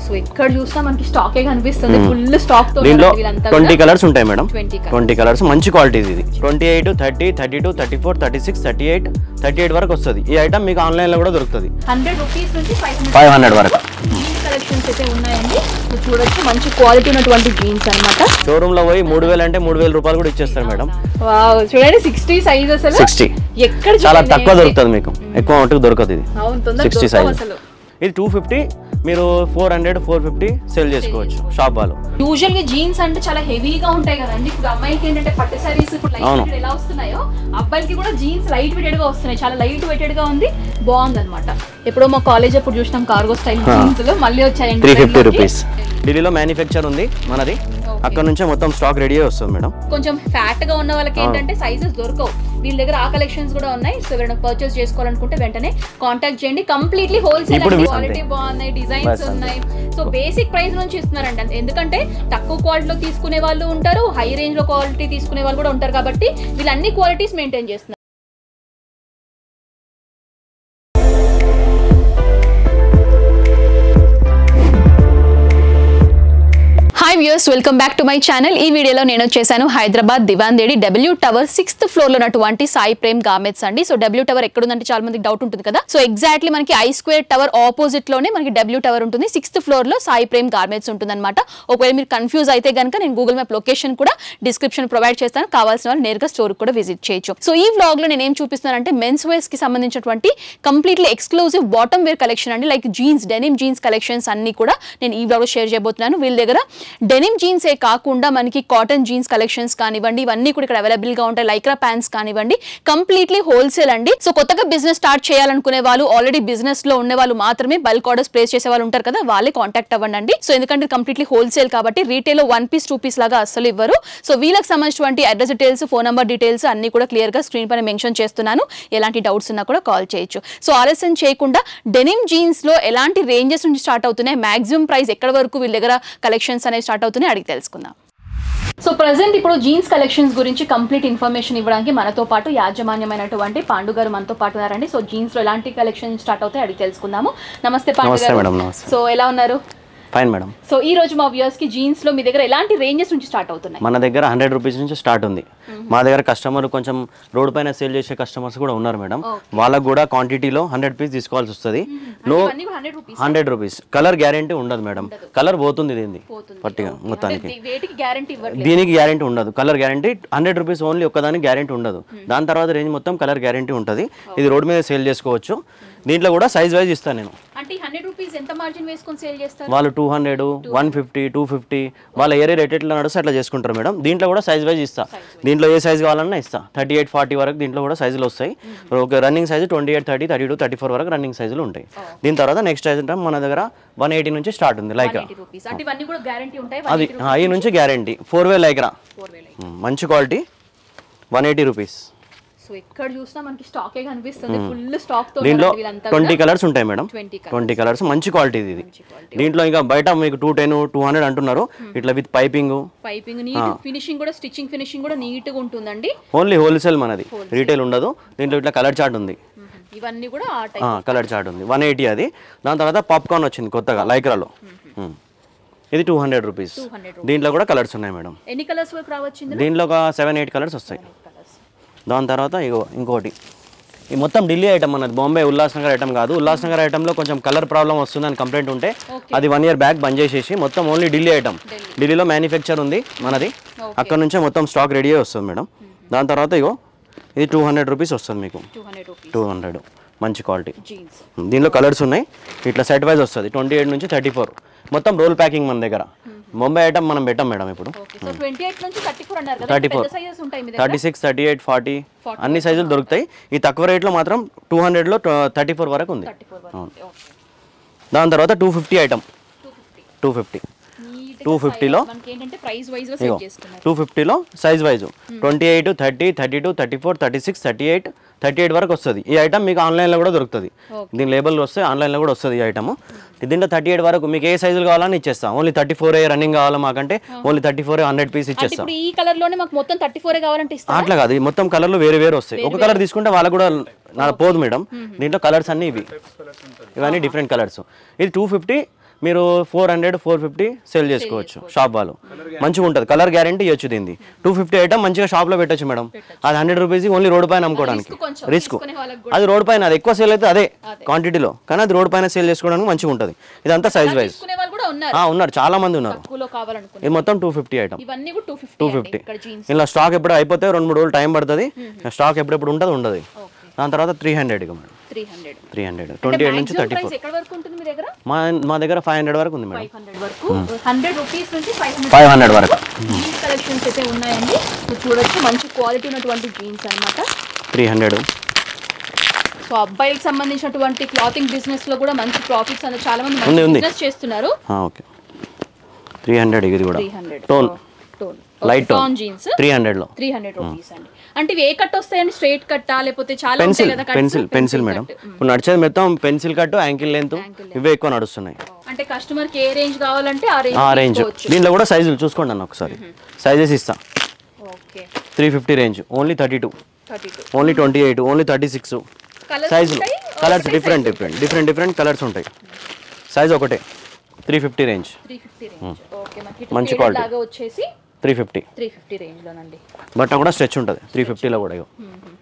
So ఎక్కడ చూసినా మనకి స్టాకే కనిపిస్తుంది ఫుల్ స్టాక్ తో దీంట్లో ఉన్నారు వీళ్ళంతా ట్వంటీ కలర్స్ ఉంటాయి మేడం ట్వంటీ ట్వంటీ కలర్స్ మంచి క్వాలిటీ ఇది twenty eight thirty thirty two thirty four thirty six thirty eight thirty eight వరకు వస్తుంది ఈ ఐటమ్ మీకు ఆన్లైన్లో కూడా దొరుకుతుంది హండ్రెడ్ రూపీస్ నుంచి ఫైవ్ హండ్రెడ్ ఫైవ్ హండ్రెడ్ వరకు జీన్స్ కలెక్షన్స్ అయితే ఉన్నాయండి సో చూడొచ్చు మంచి క్వాలిటీ ఉన్నటువంటి జీన్స్ అన్నమాట షోరూంలో పోయి మూడు వేలు అంటే మూడు వేల రూపాయలు కూడా ఇచ్చేస్తారు మేడం వావ్ చూడండి సిక్స్టీ సైజ్ అసలు సిక్స్టీ ఎక్కడ చాలా చూడండి తక్కువ దొరుకుతుంది మీకు ఎక్కువ మటుకు దొరకదు ఇది అవును తొందర సిక్స్టీ దొరకవు సైజ్ అసలు ఇది టూ ఫిఫ్టీ మీరు four hundred four fifty sale చేసుకోవచ్చు షాప్ వాళ్ళు యూజువల్ గా జీన్స్ అంటే చాలా హెవీగా ఉంటాయి కదండి ఇప్పుడు అమ్మాయికి ఏంటంటే పట్టు సారీస్ ఇప్పుడు లైట్ అవును. వెయిట్ ఎలా వస్తున్నాయో అబ్బాయిలకి కూడా జీన్స్ లైట్ వెయిటెడ్ గా వస్తున్నాయి చాలా లైట్ వెయిటెడ్ గా ఉంది బాగుంది అనమాట ఎప్పుడో మా కాలేజ్ అప్పుడు చూసినాం కార్గో స్టైల్ జీన్స్ లో మళ్ళీ వచ్చాయండి త్రీ ఫిఫ్టీ trend లోకి. రూపీస్ ఢిల్లీలో మ్యానుఫ్యాక్చర్ ఉంది మనది అక్కడ నుంచే మొత్తం స్టాక్ రెడీ వస్తుంది మేడం కొంచెం ఫ్యాట్ గా ఉన్న వాళ్ళకి ఏంటంటే సైజెస్ దొరకవు వీళ్ళ దగ్గర ఆ కలెక్షన్స్ కూడా ఉన్నాయి సో ఎవరైనా పర్చేస్ చేసుకోవాలనుకుంటే వెంటనే కాంటాక్ట్ చేయండి కంప్లీట్లీ హోల్సేల్ ఇప్పుడు అండి అంతే. క్వాలిటీ బాగున్నాయి డిజైన్స్ బస్ అంతే. ఉన్నాయి సో బేసిక్ ప్రైస్ నుంచి ఇస్తున్నారండి అంతే. ఎందుకంటే తక్కువ క్వాలిటీలో తీసుకునే వాళ్ళు ఉంటారు హై రేంజ్ లో క్వాలిటీ తీసుకునే వాళ్ళు కూడా ఉంటారు కాబట్టి వీళ్ళు అన్ని క్వాలిటీస్ మెయింటైన్ చేస్తున్నారు hi viewers welcome back to my channel ఈ వీడియోలో నేను వచ్చేసాను Hyderabad Dewan Devdi W tower sixth floor లో ఉన్నటువంటి సాయి ప్రేమ్ గామెట్స్ అండి సో డబ్ల్యూ టవర్ ఎక్కడుందంటే చాలా మందికి డౌట్ ఉంటుంది కదా సో ఎగ్జాక్ట్లీ మనకి ఐ స్క్వేర్ టవర్ ఆపోజిట్ లోనే మనకి డబ్ల్యూ టవర్ ఉంటుంది సిక్స్త్ ఫ్లోర్ లో సాయి ప్రేమ్ గార్మెంట్స్ ఉంటుంది అనమాట ఒకవేళ మీరు కన్ఫ్యూజ్ అయితే కనుక నేను గూగుల్ మ్యాప్ లొకేషన్ కూడా డిస్క్రిప్షన్ ప్రొవైడ్ చేస్తాను కావాల్సిన వాళ్ళు నేరుగా స్టోర్ కూడా విజిట్ చేయొచ్చు సో ఈ వ్లాగ్ లో నేను ఏం చూపిస్తున్నానంటే మెన్స్ వేర్స్ కి సంబంధించినటువంటి completely exclusive bottom wear collection అండి like jeans denim jeans collections అన్ని కూడా నేను ఈ వ్లాగ్ లో షేర్ చేయబోతున్నాను వీళ్ళ దగ్గర డెనిమ్ జీన్సే కాకుండా మనకి కాటన్ జీన్స్ కలెక్షన్స్ కానివ్వండి ఇవన్నీ కూడా ఇక్కడ అవైలబుల్ గా ఉంటాయి లైక్రా ప్యాంట్స్ కానివ్వండి కంప్లీట్లీ హోల్సేల్ అండి సో కొత్తగా బిజినెస్ స్టార్ట్ చేయాలనుకునే వాళ్ళు ఆల్రెడీ బిజినెస్ లో ఉండే వాళ్ళు మాత్రమే బల్క్ ఆర్డర్స్ ప్లేస్ చేసే వాళ్ళు ఉంటారు కదా వాళ్ళే కాంటాక్ట్ అవ్వండి అండి సో ఎందుకంటే కంప్లీట్లీ హోల్సేల్ కాబట్టి రీటైల్ లో వన్ పీస్ టూ పీస్ లాగా అస్సలు ఇవ్వరు సో వీళ్ళకి సంబంధించినటువంటి address details phone number details అన్ని కూడా క్లియర్ గా స్క్రీన్ పైన మెన్షన్ చేస్తున్నాను ఎలాంటి డౌట్స్ ఉన్నా కూడా కాల్ చేయొచ్చు సో ఆలస్యం చేయకుండా డెనిమ్ జీన్స్ లో ఎలాంటి రేంజెస్ నుంచి స్టార్ట్ అవుతున్నాయి మాక్సిమం ప్రైస్ ఎక్కడ వరకు వీళ్ళ దగ్గర కలెక్షన్స్ అనేవి స్టార్ట్ అవుతున్నాయి అడిగి తెలుసుకుందాం సో ప్రజెంట్ ఇప్పుడు జీన్స్ కలెక్షన్స్ గురించి కంప్లీట్ ఇన్ఫర్మేషన్ ఇవ్వడానికి మనతో పాటు యాజమాన్యమైనటువంటి పాండు గారు మనతో పాటు ఉన్నారండి సో జీన్స్ లో ఎలాంటి కలెక్షన్ స్టార్ట్ అవుతాయి అడిగి తెలుసుకుందాము నమస్తే పాండు నమస్తే గారు మేడం నమస్తే సో ఎలా ఉన్నారు ఫైన్ మేడం సో ఈ రోజు మా వ్యూయర్స్ కి జీన్స్ లో మీ దగ్గర ఎలాంటి రేంజెస్ నుంచి స్టార్ట్ అవుతున్నాయి మన దగ్గర హండ్రెడ్ రూపీస్ నుంచి స్టార్ట్ ఉంది మా దగ్గర కస్టమర్ కొంచెం రోడ్ పైన సేల్ చేసే కస్టమర్స్ కూడా ఉన్నారు మేడం వాళ్ళకు కూడా క్వాంటిటీలో హండ్రెడ్ పీస్ తీసుకోవాల్సి వస్తుంది నో ఇవన్నీ hundred rupees hundred rupees colour guarantee ఉండదు మేడం కలర్ పోతుంది దీన్ని పట్టిగా మొత్తానికి వేటికి గ్యారంటీ ఇవ్వట్లేదు దీనికి గ్యారంటీ ఉండదు colour guarantee hundred rupees only ఒక్కదానికి గ్యారంటీ ఉండదు దాని తర్వాత రేంజ్ మొత్తం కలర్ గ్యారంటీ ఉంటుంది ఇది రోడ్ మీద సేల్ చేసుకోవచ్చు దీంట్లో కూడా సైజ్ వైజ్ ఇస్తాను నేను అంటే హండ్రెడ్ రూపీస్ ఎంత మార్జిన్ వేసుకొని సేల్ చేస్తారు వాళ్ళు two hundred one fifty two fifty వాళ్ళ ఏరియా రేట్ ఎట్లా నడుస్తే అట్లా చేసుకుంటారు మేడం దీంట్లో కూడా సైజ్ వైజ్ ఇస్తా దీంట్లో ఏ సైజ్ కావాలన్నా ఇస్తా థర్టీ ఎయిట్ ఫార్టీ వరకు దీంట్లో కూడా సైజులు వస్తాయి ఒక running size twenty eight thirty thirty two thirty four వరకు రన్నింగ్ సైజులు ఉంటాయి దీని తర్వాత నెక్స్ట్ సైజ్ అంటే మన దగ్గర వన్ ఎయిటీ నుంచి స్టార్ట్ ఉంది లైక్ ఎయిటీ రూపీస్ అంటే ఇవన్నీ కూడా గ్యారంటీ ఉంటాయి అది ఈ నుంచి guarantee four way Lycra four వేల మంచి quality one eighty rupees so ఎక్కడ చూసినా మనకి స్టాకే కనిపిస్తుంది ఫుల్ స్టాక్ తో దీంట్లో ఉన్నారు వీళ్ళంతా ట్వంటీ కలర్స్ ఉంటాయి మేడం ట్వంటీ ట్వంటీ కలర్స్ మంచి క్వాలిటీ ఇది దీంట్లో ఇంకా బయట మీకు టూ టెన్ టూ హండ్రెడ్ అంటున్నారు ఇట్లా with piping piping neat finishing కూడా స్టిచ్చింగ్ ఫినిషింగ్ కూడా నీట్ గా ఉంటుందండి ఓన్లీ హోల్సేల్ మనది రీటైల్ ఉండదు దీంట్లో ఇట్లా కలర్ చార్ట్ ఉంది ఇవన్నీ కూడా ఆ టైప్ కలర్ చార్ట్ ఉంది వన్ ఎయిటీ అది దాని తర్వాత పాప్కార్న్ వచ్చింది కొత్తగా లైక్రాలో మ్మ్. ఇది two hundred rupees two hundred దీంట్లో కూడా కలర్స్ ఉన్నాయి మేడం ఎన్ని కలర్స్ వరకు రావచ్చు ఇందులో దీంట్లో ఒక సెవెన్ ఎయిట్ కలర్స్ వస్తాయి కలర్స్ దాని తర్వాత ఇగో ఇంకోటి ఈ మొత్తం ఢిల్లీ ఐటమ్ అన్నది బాంబే ఉల్లాస్నగర్ ఐటమ్ కాదు ఉల్లాస్నగర్ ఐటమ్లో కొంచెం కలర్ ప్రాబ్లం వస్తుందని కంప్లైంట్ ఉంటే అది వన్ ఇయర్ బ్యాక్ బంద్ చేసేసి మొత్తం ఓన్లీ ఢిల్లీ ఐటమ్ ఢిల్లీలో మ్యానుఫ్యాక్చర్ ఉంది మనది అక్కడ నుంచే మొత్తం స్టాక్ రెడీ వస్తుంది మేడం దాని తర్వాత ఇగో ఇది టూ హండ్రెడ్ రూపీస్ వస్తుంది మీకు two hundred rupees two hundred మంచి క్వాలిటీ జీన్స్ దీనిలో కలర్స్ ఉన్నాయి ఇట్లా సెట్ వైజ్ వస్తుంది ట్వంటీ ఎయిట్ నుంచి థర్టీ ఫోర్ మొత్తం రోల్ ప్యాకింగ్ మన దగ్గర ముంబై ఐటమ్ మనం పెట్టాం మేడం ఇప్పుడు ఓకే సో ట్వంటీ ఎయిట్ నుంచి థర్టీ ఫోర్ అన్నారు కదా 34. పెద్ద సైజెస్ ఉంటాయి మీ దగ్గర thirty six thirty eight forty అన్ని సైజులు దొరుకుతాయి ఈ తక్కువ రేట్లో మాత్రం టూ హండ్రెడ్లో థర్టీ ఫోర్ వరకు ఉంది థర్టీ ఫోర్ వరకు ఓకే దాని తర్వాత two fifty item two fifty two fifty neat two ఫిఫ్టీలో మనకి ఏంటంటే ప్రైస్ వైజ్ గా ఇగో సెట్ చేసుకున్నారు టూ ఫిఫ్టీలో size wise twenty eight thirty thirty two thirty four thirty six thirty eight thirty eight వరకు వస్తుంది ఈ ఐటమ్ మీకు ఆన్లైన్లో కూడా దొరుకుతుంది దీని లేబుల్ వస్తే ఆన్లైన్లో కూడా వస్తుంది ఈ ఐటమ్ దీంట్లో థర్టీ ఎయిట్ వరకు మీకు ఏ సైజులు కావాలని ఇచ్చేస్తాం ఓన్లీ థర్టీ ఫోర్ ఏ రన్నింగ్ కావాలా మాకంటే only thirty four hundred piece అంటే ఇచ్చేస్తాం ఇప్పుడు ఈ కలర్ లోనే మాకు మొత్తం థర్టీ ఫోర్ కావాలంటే ఇస్తాం అట్లా కాదు ఈ మొత్తం కలర్లు వేరే వేరే వస్తాయి ఒక కలర్ తీసుకుంటే వాళ్ళకు కూడా నా పోదు మేడం దీంట్లో కలర్స్ అన్ని ఇవి ఇవన్నీ డిఫరెంట్ కలర్స్ ఇది టూ ఫిఫ్టీ మీరు four hundred four fifty sell చేసుకోవచ్చు షాప్ వాళ్ళు మంచిగా ఉంటుంది కలర్ గ్యారంటీ ఇవ్వచ్చు దీన్ని టూ ఫిఫ్టీ ఐటమ్ మంచిగా షాప్లో పెట్టచ్చు మేడం అది హండ్రెడ్ రూపీస్ ఓన్లీ రోడ్ పైన అమ్ముకోవడానికి కొంచెం రిస్క్ తీసుకునే వాళ్ళకి అది రోడ్ పైన అది ఎక్కువ సేల్ అయితే అదే క్వాంటిటీలో కానీ అది రోడ్ పైన సేల్ చేసుకోవడానికి మంచిగా ఉంటుంది ఇదంతా సైజ్ వైజ్ తీసుకునే వాళ్ళు కూడా ఉన్నారు ఉన్నారు చాలా మంది ఉన్నారు తక్కువలో కావాలనుకుని ఇది మొత్తం టూ ఫిఫ్టీ ఐటమ్ ఇవన్నీ కూడా టూ ఫిఫ్టీ టూ ఫిఫ్టీ ఇక్కడ జీన్స్ ఇలా స్టాక్ ఎప్పుడు అయిపోతే రెండు మూడు రోజులు టైం పడుతుంది స్టాక్ ఎప్పుడెప్పుడు ఉంటుంది ఉండదు దాని తర్వాత త్రీ హండ్రెడ్ ఇక madam three hundred three hundred twenty eight నుంచి థర్టీ ప్రైస్ ఎక్కడ వరకు ఉంటుంది మీ దగ్గర మా మా దగ్గర ఫైవ్ హండ్రెడ్ వరకు ఉంది మేడం ఫైవ్ హండ్రెడ్ వరకు హండ్రెడ్ రూపీస్ నుంచి ఫైవ్ హండ్రెడ్ ఫైవ్ హండ్రెడ్ వరకు జీన్స్ కలెక్షన్స్ అయితే ఉన్నాయండి మీరు చూడొచ్చు మంచి క్వాలిటీ ఉన్నటువంటి జీన్స్ అన్నమాట త్రీ హండ్రెడ్ సో అబ్బాయిలకు సంబంధించినటువంటి క్లాతింగ్ బిజినెస్ లో కూడా మంచి ప్రాఫిట్స్ అనేది చాలా మంది ఉంది, మంచి ఉంది. బిజినెస్ చేస్తున్నారు ఓకే త్రీ హండ్రెడ్ ఇది కూడా three hundred tone tone light tone tone jeans three హండ్రెడ్లో త్రీ హండ్రెడ్ రూపీస్ అండి అంటే ఇవి ఏ కట్ వస్తాయండి స్ట్రైట్ కట్టా లేకపోతే చాలా ఉంటాయి పెన్సిల్ కదా cuts? Pencil pencil madam cut. ఇప్పుడు నడిచేది మొత్తం పెన్సిల్ కట్ యాంకిల్ లెంత్ ఇవే ఎక్కువ నడుస్తున్నాయి అంటే కస్టమర్ కి ఏ రేంజ్ కావాలంటే ఆ రేంజ్ ఆ రేంజ్ దీంట్లో కూడా సైజులు చూసుకోండి అన్న ఒకసారి సైజెస్ ఇస్తా okay three fifty range only thirty two thirty two only twenty eight only thirty six colours సైజులు colours different different different different colours ఉంటాయి సైజ్ ఒకటే three fifty range three fifty range okay మనకి మంచి ఇట్లా quality. లాగా వచ్చేసి three fifty three fifty range లోనండి బట్ట కూడా స్ట్రెచ్ ఉంటుంది త్రీ ఫిఫ్టీలో కూడా ఇగో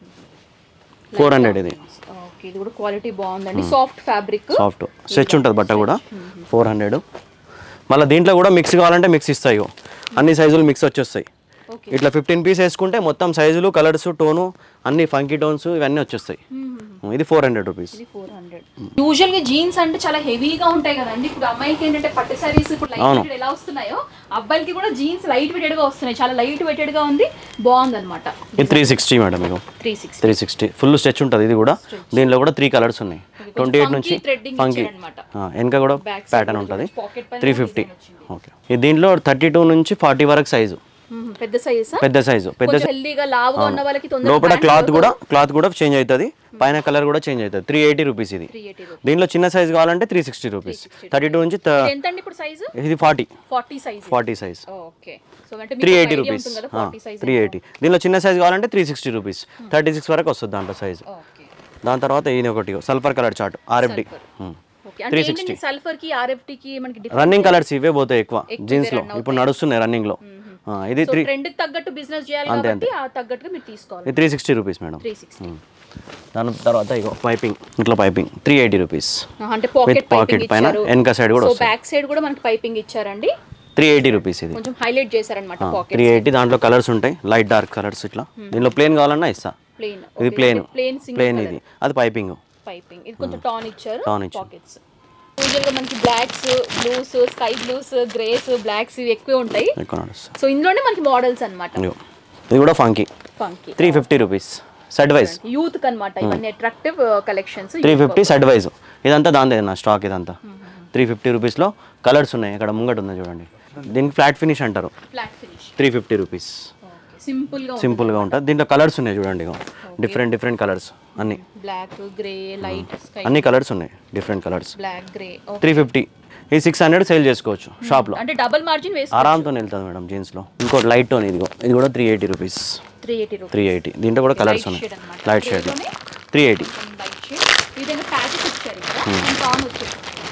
ఫోర్ హండ్రెడ్ ఇది ఓకే ఇది కూడా క్వాలిటీ బాగుందండి సాఫ్ట్ ఫ్యాబ్రిక్ సాఫ్ట్ స్ట్రెచ్ ఉంటుంది బట్ట కూడా ఫోర్ హండ్రెడ్ మళ్ళీ దీంట్లో కూడా మిక్స్ కావాలంటే మిక్స్ ఇస్తాయి ఇగో. అన్ని సైజులు మిక్స్ వచ్చేస్తాయి ఓకే ఇట్లా ఫిఫ్టీన్ పీస్ వేసుకుంటే మొత్తం సైజులు కలర్స్ టోను అన్ని ఫంకీ టోన్స్ ఇవన్నీ వచ్చేస్తాయి ఇది ఫోర్ హండ్రెడ్ రూపీస్ ఇది ఫోర్ హండ్రెడ్ యూజువల్ గా జీన్స్ అంటే చాలా హెవీగా ఉంటాయి కదండి ఇప్పుడు అమ్మాయికి ఏంటంటే పట్టు సారీస్ ఇప్పుడు లైట్ వెయిటెడ్ ఎలా వస్తున్నాయో అబ్బాయిలకి కూడా జీన్స్ లైట్ వెయిటెడ్ గా వస్తున్నాయి చాలా లైట్ వెయిటెడ్ గా ఉంది బాగుంది అనమాట ఇది త్రీ సిక్స్టీ మేడం ఇగో three six three sixty full stretch ఉంటుంది ఇది కూడా దీనిలో కూడా త్రీ కలర్స్ ఉన్నాయి ట్వంటీ ఎయిట్ నుంచి threading ఫంకీ ఇచ్చారన్నమాట. వెనక కూడా Back side ప్యాటర్న్ కూడా ఉంటుంది చూడండి, pocket పైన త్రీ కూడా ఫిఫ్టీ design వచ్చింది. ఓకే ఇది దీంట్లో థర్టీ టూ నుంచి ఫార్టీ వరకు సైజు పెద్ద సైజ్ పెద్ద సైజు పెద్ద కొంచెం హెల్దీగా లావుగా ఉన్న వాళ్ళకి తొందరగా లోపల క్లాత్ కూడా క్లాత్ కూడా చేంజ్ అవుతుంది పైన కలర్ కూడా చేంజ్ అవుతుంది త్రీ ఎయిటీ రూపీస్ ఇది త్రీ ఎయిటీ దీంట్లో చిన్న సైజ్ కావాలంటే three sixty rupees thirty two నుంచి త- ఎంత అండి ఇప్పుడు సైజు ఇది forty forty size forty size okay so అంటే త్రీ మీకు ఎయిటీ idea రూపీస్ ఉంటుంది కదా ఫార్టీ సైజ్ త్రీ ఎయిటీ దీనిలో చిన్న సైజ్ కావాలంటే three sixty rupees thirty six వరకు వస్తుంది దాంట్లో సైజ్ ఓకే దాని తర్వాత ఇది ఒకటి sulphur colour chart RFD okay అంటే ఏంటంటే సల్ఫర్ కి ఆర్ఎఫ్టీ కి మనకి different- రన్నింగ్ కలర్స్ ఇవే పోతాయి ఎక్కువ జీన్స్ లో ఇప్పుడు నడుస్తున్నాయి రన్నింగ్ లో ఆ, ఇది సో త్రీ ట్రెండ్ కి తగ్గట్టు బిజినెస్ చేయాలి కాబట్టి ఆ తగ్గట్టుగా మీరు తీసుకోవాలి ఇది three sixty rupees madam three sixty దాని తర్వాత ఇగో పైపింగ్ ఇట్లా పైపింగ్ త్రీ ఎయిటీ రూపీస్ అంటే పాకెట్ pocket పైపింగ్ పైన ఇచ్చారు వెనక side కూడా సో వస్తాయి. బ్యాక్ సైడ్ కూడా మనకి పైపింగ్ ఇచ్చారండి త్రీ ఎయిటీ రూపీస్ ఇది కొంచెం హైలైట్ చేశారనమాట పాకెట్ త్రీ ఎయిటీ దాంట్లో కలర్స్ ఉంటాయి లైట్ డార్క్ కలర్స్ ఇట్లా దీనిలో ప్లేన్ కావాలన్నా ఇస్తా ప్లేన్ ఇది ప్లేన్ ప్లేన్ సింగిల్ ప్లేన్ ఇది అది పైపింగ్ పైపింగ్ ఇది కొంచెం టాన్ ఇచ్చారు Torn ఇచ్చారు. పాకెట్స్ యూజువల్ గా మనకి blacks blues sky blues greys blacks ఇవి ఎక్కువ ఉంటాయి ఎక్కువ నడుస్తుంది సో ఇందులోనే మనకి మోడల్స్ అన్నమాట ఇగో ఇది కూడా funky funky three fifty rupees set wise youth అన్నమాట ఇవన్నీ attractive collections three fifty set wise ఇదంతా దాందే నా స్టాక్ ఇదంతా త్రీ ఫిఫ్టీ రూపీస్లో కలర్స్ ఉన్నాయి ఇక్కడ ముంగట ఉంది చూడండి దీనికి ఫ్లాట్ ఫినిష్ అంటారు flat finish three fifty rupees simple గా సింపుల్గా ఉంటుంది దీంట్లో కలర్స్ ఉన్నాయి చూడండి ఇగో డిఫరెంట్ డిఫరెంట్ కలర్స్ అన్ని బ్లాక్ గ్రే లైట్ స్కై అన్ని కలర్స్ ఉన్నాయి different colours black grey three fifty ఈ సిక్స్ హండ్రెడ్ సేల్ చేసుకోవచ్చు షాప్లో అంటే డబుల్ మార్జిన్ వేసి ఆరామ్తో వెళ్తుంది మేడం జీన్స్లో ఇంకోటి లైట్ టోన్ ఇదిగో ఇది కూడా three eighty rupees three eighty rupees three eighty దీంట్లో కూడా కలర్స్ ఉన్నాయి షేడ్ అన్నమాట. లైట్ షేడ్ దీంట్లోనే త్రీ ఎయిటీ లైట్ షేడ్ ఇదేమో ప్యాకెట్ ఇచ్చారు ఇక్కడ టాన్ వచ్చేసి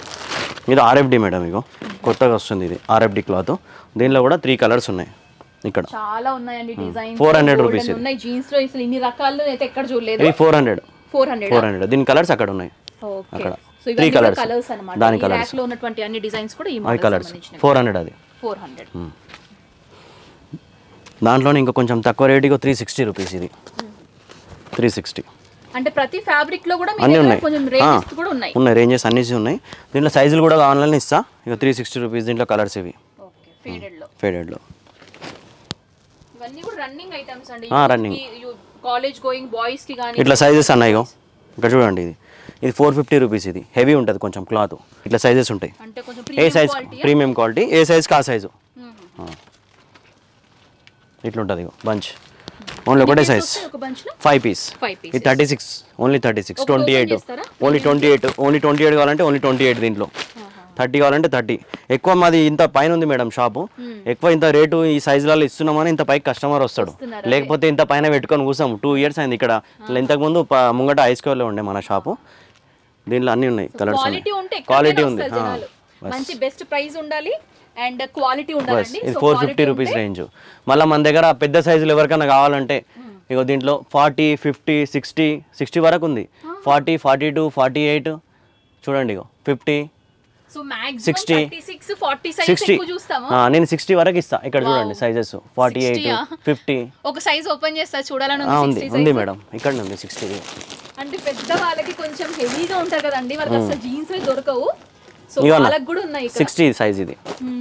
ఇది ఆర్ఎఫ్డి మేడం ఇగో కొత్తగా వస్తుంది ఇది ఆర్ఎఫ్డి క్లాత్ దీనిలో కూడా త్రీ కలర్స్ ఉన్నాయి ఇక్కడ చాలా ఉన్నాయండి డిజైన్ 400 rupees ఇది. ఉన్నాయి జీన్స్ లో అసలు ఇన్ని రకాలు అయితే ఎక్కడ చూడలేదు ఇది four hundred four hundred four hundred దీని కలర్స్ అక్కడ ఉన్నాయి ఓకే అక్కడ. సో Three ఇవన్నీ colours. కలర్స్ అన్నమాట దాని ఈ colours. rack లో ఉన్నటువంటి అన్ని డిజైన్స్ కూడా ఈ అవి మోడల్ కలర్స్ ఫోర్ హండ్రెడ్ అది ఫోర్ హండ్రెడ్ దాంట్లోనే ఇంకా కొంచెం తక్కువ రేటుగా త్రీ సిక్స్టీ రూపీస్ ఇది త్రీ సిక్స్టీ అంటే ప్రతి ఫ్యాబ్రిక్ లో కూడా మీ అన్నీ దగ్గర ఉన్నాయి కొంచెం ఆ, రేంజెస్ కూడా ఉన్నాయి ఉన్నాయి రేంజెస్ అన్నీ ఉన్నాయి దీంట్లో సైజులు కూడా కావాలని ఇస్తా ఇక త్రీ సిక్స్టీ రూపీస్ దీంట్లో కలర్స్ ఇవి ఓకే ఫేడెడ్ లో ఫేడెడ్లో ఇవన్నీ కూడా రన్నింగ్ ఐటమ్స్ అండి ఆ, running. కాలేజ్ గోయింగ్ బాయ్స్ కి కానీ ఇట్లా సైజెస్ అన్నాయి ఇగో ఇక్కడ చూడండి ఇది ఇది ఫోర్ ఫిఫ్టీ రూపీస్ ఇది హెవీ ఉంటుంది కొంచెం క్లాత్ ఇట్లా సైజెస్ ఉంటాయి అంటే కొంచెం ఏ premium size quality premium quality ఏ సైజ్కి ఆ సైజు ఇట్లుంటుంది ఇగో బంచ్ ఓన్లీ ఒకటే సైజ్ ఒక బంచ్ లో ఫైవ్ పీస్ ఫైవ్ ఇది pieces thirty six only thirty six ఒకటి ట్వంటీ open ఎయిట్ చేస్తారా? Only twenty eight only twenty eight కావాలంటే ఓన్లీ ట్వంటీ ఎయిట్ దీంట్లో థర్టీ కావాలంటే థర్టీ ఎక్కువ మాది ఇంత పైన ఉంది మేడం షాపు ఎక్కువ ఇంత రేటు ఈ సైజులలో ఇస్తున్నామని ఇంత పైకి కస్టమర్ వస్తాడు వస్తున్నారు, లేకపోతే ఇంత పైన పెట్టుకొని కూసాం టూ ఇయర్స్ అయింది ఇక్కడ ఇంతకుముందు ప- ముంగట ఐస్ లో ఉండే మన షాపు దీనిలో అన్నీ ఉన్నాయి కలర్స్ క్వాలిటీ ఉంటే ఉన్నాయి ఎక్కడికైనా క్వాలిటీ ఉంది వస్తారు జనాలు. మంచి బెస్ట్ ప్రైస్ ఉండాలి అండ్ క్వాలిటీ ఉండాలండి ఇది So, four quality fifty rupees range మళ్ళీ మన దగ్గర పెద్ద సైజులు ఎవరికైనా కావాలంటే ఇగో దీంట్లో ఫార్టీ ఫిఫ్టీ సిక్స్టీ సిక్స్టీ వరకు ఉంది forty forty two forty eight చూడండి ఇగో fifty so maximum 60, 36 40 size sixty ఎక్కువ చూస్తాము నేను సిక్స్టీ వరకు ఇస్తా ఇక్కడ చూడండి సైజెస్ ఫార్టీ ఎయిట్ 60 ఆ? ఫిఫ్టీ ఒక సైజ్ ఓపెన్ చేస్తా చూడాలని ఉంది ఉంది 60 ఉంది size. మేడం ఇక్కడ ఉంది సిక్స్టీ అంటే పెద్ద వాళ్ళకి కొంచెం హెవీగా ఉంటారు కదండి వాళ్ళకి అసలు జీన్స్ దొరకవు సో ఇవన్న వాళ్ళకి కూడా ఉన్నాయి ఇక్కడ సిక్స్టీ సైజ్ ఇది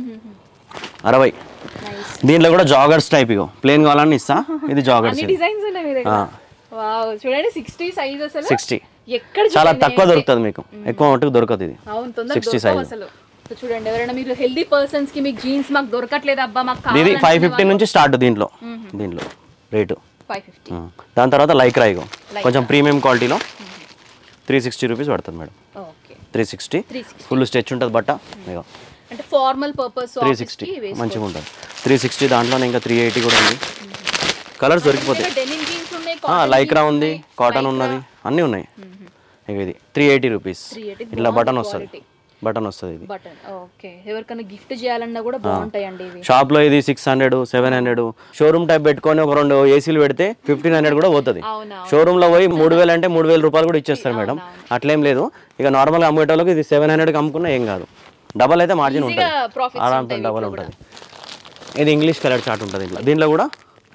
అరవై నైస్ దీంట్లో కూడా జాగర్స్ టైప్ ఇగో ప్లేన్ కావాలని ఇస్తా ఇది జాగర్స్ అన్ని డిజైన్స్ ఉన్నాయి మీ దగ్గర వావ్ చూడండి 60 సైజ్ అసలు సిక్స్టీ ఎక్కడ చాలా చూడండి తక్కువ దొరుకుతుంది మీకు ఎక్కువ మటుకు దొరకదు ఇది అవును తొందరగా 60 దొరకవు size. అసలు సో చూడండి ఎవరైనా మీరు హెల్దీ పర్సన్స్ కి మీకు జీన్స్ మాకు దొరకట్లేదు అబ్బా మాకు ఇది కావాలనుకునే ఫైవ్ ఫిఫ్టీ వాళ్ళు- నుంచి స్టార్ట్ దీంట్లో దీంట్లో రేటు 550 ఉం. దాని తర్వాత లైక్రా ఇగో కొంచెం ప్రీమియం క్వాలిటీలో త్రీ సిక్స్టీ రూపీస్ పడుతుంది madam okay three sixty 360 full stretch ఉంటుంది బట్ట ఇగో అంటే ఫార్మల్ పర్పస్ త్రీ సిక్స్టీ మంచిగా ఉంటుంది త్రీ సిక్స్టీ దాంట్లోనే ఇంకా త్రీ ఎయిటీ కూడా ఉంది కలర్స్ దొరికిపోతాయి డెనిమ్ జీన్స్ ఉన్నాయి ఆ, లైక్రా ఉంది కాటన్ ఉన్నది అన్నీ ఉన్నాయి ఇక ఇది త్రీ ఎయిటీ రూపీస్ 380 ఇట్లా బాగుంది బటన్ వస్తుంది quality. బటన్ వస్తుంది ఇది బటన్ ఓకే ఎవరికైనా గిఫ్ట్ చేయాలన్నా కూడా బాగుంటాయండి ఇవి షాప్లో ఇది six hundred seven hundred showroom type పెట్టుకొని ఒక రెండు ఏసీలు పెడితే ఫిఫ్టీన్ హండ్రెడ్ కూడా పోతుంది అవునా షోరూంలో పోయి మూడు వేలు అంటే మూడు వేల రూపాయలు కూడా ఇచ్చేస్తారు మేడం అట్లేం లేదు ఇక నార్మల్గా అమ్మేటోళ్ళకి ఇది సెవెన్ హండ్రెడ్కి అమ్ముకున్నా ఏం కాదు డబల్ అయితే మార్జిన్ ఉంటుంది ప్రాఫిట్స్ ఆరాంతో డబల్ ఉంటుంది ఇది ఇంగ్లీష్ కలర్ చార్ట్ ఉంటుంది ఇట్లా దీంట్లో కూడా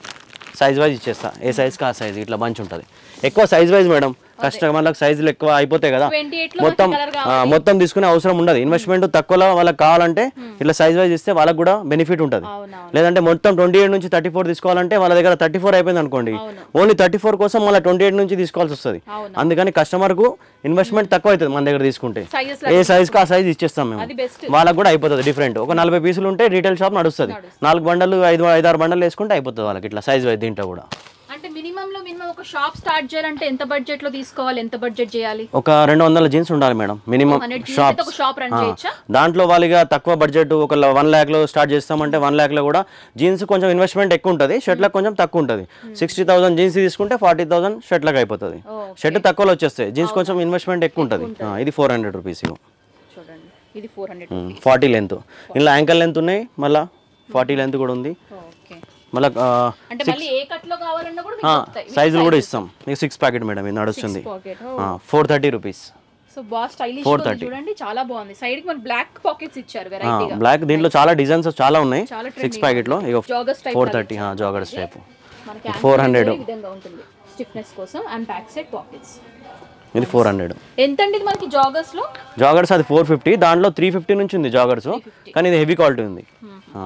సైజ్ వైజ్ ఇచ్చేస్తా ఏ సైజ్కి ఆ సైజ్ ఇట్లా మంచి ఉంటుంది ఎక్కువ సైజ్ వైజ్ మేడం కస్టమర్లకు సైజులు ఎక్కువ అయిపోతాయి కదా 28 లో మొత్తం కలర్ ఆ, మొత్తం తీసుకునే అవసరం ఉండదు ఇన్వెస్ట్మెంట్ తక్కువలో వాళ్ళకి కావాలంటే ఇట్లా సైజ్ వైజ్ ఇస్తే వాళ్ళకి కూడా బెనిఫిట్ ఉంటుంది అవునవును లేదంటే మొత్తం ట్వంటీ ఎయిట్ నుంచి థర్టీ ఫోర్ తీసుకోవాలంటే వాళ్ళ దగ్గర థర్టీ ఫోర్ అయిపోయింది అనుకోండి అవును. ఓన్లీ థర్టీ ఫోర్ కోసం మళ్ళీ ట్వంటీ ఎయిట్ నుంచి తీసుకోవాల్సి వస్తుంది అవును అందుకని కస్టమర్కు ఇన్వెస్ట్మెంట్ తక్కువ అవుతుంది మన దగ్గర తీసుకుంటే సైజెస్ ఏ సైజ్కి ఆ సైజ్ ఇచ్చేస్తాం మేము అది బెస్ట్ వాళ్ళకి కూడా అయిపోతుంది డిఫరెంట్ ఒక నలభై పీసులు ఉంటే రీటైల్ షాప్ నడుస్తుంది నాలుగు బండలు ఐదు ఐదు ఆరు బండలు వేసుకుంటే అయిపోతుంది వాళ్ళకి ఇట్లా సైజ్ వైజ్ దీంట్లో కూడా అంటే మినిమం లో మినిమం ఒక షాప్ స్టార్ట్ చేయాలంటే ఎంత బడ్జెట్ లో తీసుకోవాలి ఎంత బడ్జెట్ చేయాలి ఒక రెండు వందల జీన్స్ ఉండాలి మేడం మినిమం 100 jeans షాప్ అయితే ఒక షాప్ రన్ చేయొచ్చా దాంట్లో వాళ్ళిగా తక్కువ బడ్జెట్ ఒక వన్ ల్యాక్లో స్టార్ట్ చేస్తామంటే వన్ ల్యాక్లో కూడా జీన్స్ కొంచెం ఇన్వెస్ట్మెంట్ ఎక్కువ ఉంటుంది షర్ట్లకు కొంచెం తక్కువ ఉంటుంది సిక్స్టీ థౌసండ్ జీన్స్ తీసుకుంటే ఫార్టీ థౌసండ్ షర్ట్లకు అయిపోతుంది ఓకే. షర్ట్ తక్కువలో వచ్చేస్తాయి జీన్స్ కొంచెం ఇన్వెస్ట్మెంట్ ఎక్కువ ఉంటుంది ఆ, ఇది ఫోర్ హండ్రెడ్ రూపీస్ చూడండి ఇది ఫోర్ హండ్రెడ్ ఫార్టీ లెంత్ ఇలా యాంకల్ లెంత్ ఉన్నాయి మళ్ళీ ఫార్టీ లెంత్ కూడా ఉంది ఓకే మళ్ళీ అంటే మళ్ళీ ఏ కట్ లో కావాలన్నా కూడా మీకు దొరుకుతాయి సైజులు కూడా ఇస్తాం మీకు సిక్స్ ప్యాకెట్ మేడం ఇది నడుస్తుంది pocket four thirty rupees so బాగా స్టైలిష్ చూడండి చాలా బాగుంది సైడ్ కి మన బ్లాక్ పాకెట్స్ ఇచ్చారు వెరైటీగా బ్లాక్ దీంట్లో చాలా డిజైన్స్ చాలా ఉన్నాయి చాలా సిక్స్ ప్యాకెట్లో ఇక joggers type four thirty joggers type మనకి 400. ఈ విధంగా ఉంటుంది స్టిఫ్నెస్ కోసం అండ్ బ్యాక్ సైడ్ పాకెట్స్ ఇది ఫోర్ హండ్రెడ్ ఎంత అండి ఇది మనకి జాగర్స్ లో జాగర్స్ అది ఫోర్ ఫిఫ్టీ దాంట్లో త్రీ ఫిఫ్టీ నుంచి ఉంది జాగర్స్ కానీ ఇది హెవీ క్వాలిటీ ఉంది ఆ.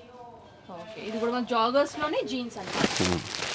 ఓకే ఇది కూడా మన జాగర్స్ లోనే జీన్స్ అండి